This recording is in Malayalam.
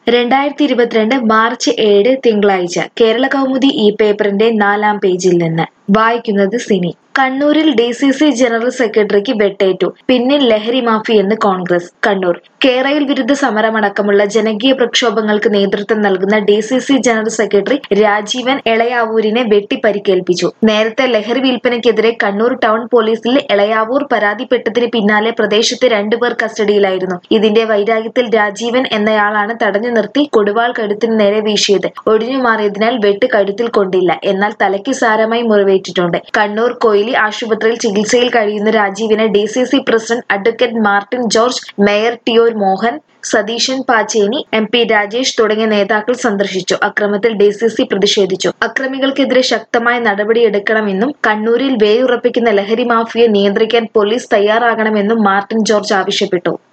രണ്ടായിരത്തി ഇരുപത്തിരണ്ട് മാർച്ച് ഏഴ് തിങ്കളാഴ്ച കേരള കൗമുദി ഈ പേപ്പറിന്റെ നാലാം പേജിൽ നിന്ന് വായിക്കുന്നത് സിനി കണ്ണൂരിൽ ഡി സി സി ജനറൽ സെക്രട്ടറിക്ക് വെട്ടേറ്റു പിന്നിൽ ലഹരി മാഫിയെന്ന് കോൺഗ്രസ് കണ്ണൂർ കേരയിൽ വിരുദ്ധ സമരമടക്കമുള്ള ജനകീയ പ്രക്ഷോഭങ്ങൾക്ക് നേതൃത്വം നൽകുന്ന D C C general secretary Rajeevan എളയാവൂരിനെ വെട്ടി പരിക്കേൽപ്പിച്ചു നേരത്തെ ലഹരി വിൽപ്പനയ്ക്കെതിരെ കണ്ണൂർ ടൗൺ പോലീസിൽ എളയാവൂർ പരാതിപ്പെട്ടതിന് പിന്നാലെ പ്രദേശത്ത് രണ്ടുപേർ കസ്റ്റഡിയിലായിരുന്നു ഇതിന്റെ വൈരാഗ്യത്തിൽ രാജീവൻ എന്നയാളാണ് തടഞ്ഞു നിർത്തി കൊടുവാൾ കഴുത്തിന് നേരെ വീശിയത് ഒടിഞ്ഞു മാറിയതിനാൽ വെട്ട് കഴുത്തിൽ കൊണ്ടില്ല എന്നാൽ തലയ്ക്ക് സാരമായി മുറിവേറ്റിട്ടുണ്ട് കണ്ണൂർ കൊയിലി ആശുപത്രിയിൽ ചികിത്സയിൽ കഴിയുന്ന രാജീവിനെ D C C president advocate Martin George mayor T O Mohan Satheesan Pacheni M P Rajesh തുടങ്ങിയ നേതാക്കൾ സന്ദർശിച്ചു അക്രമത്തിൽ ഡി സി സി പ്രതിഷേധിച്ചു അക്രമികൾക്കെതിരെ ശക്തമായ നടപടിയെടുക്കണമെന്നും കണ്ണൂരിൽ വേരുറപ്പിക്കുന്ന ലഹരി മാഫിയെ നിയന്ത്രിക്കാൻ പോലീസ് തയ്യാറാകണമെന്നും മാർട്ടിൻ ജോർജ് ആവശ്യപ്പെട്ടു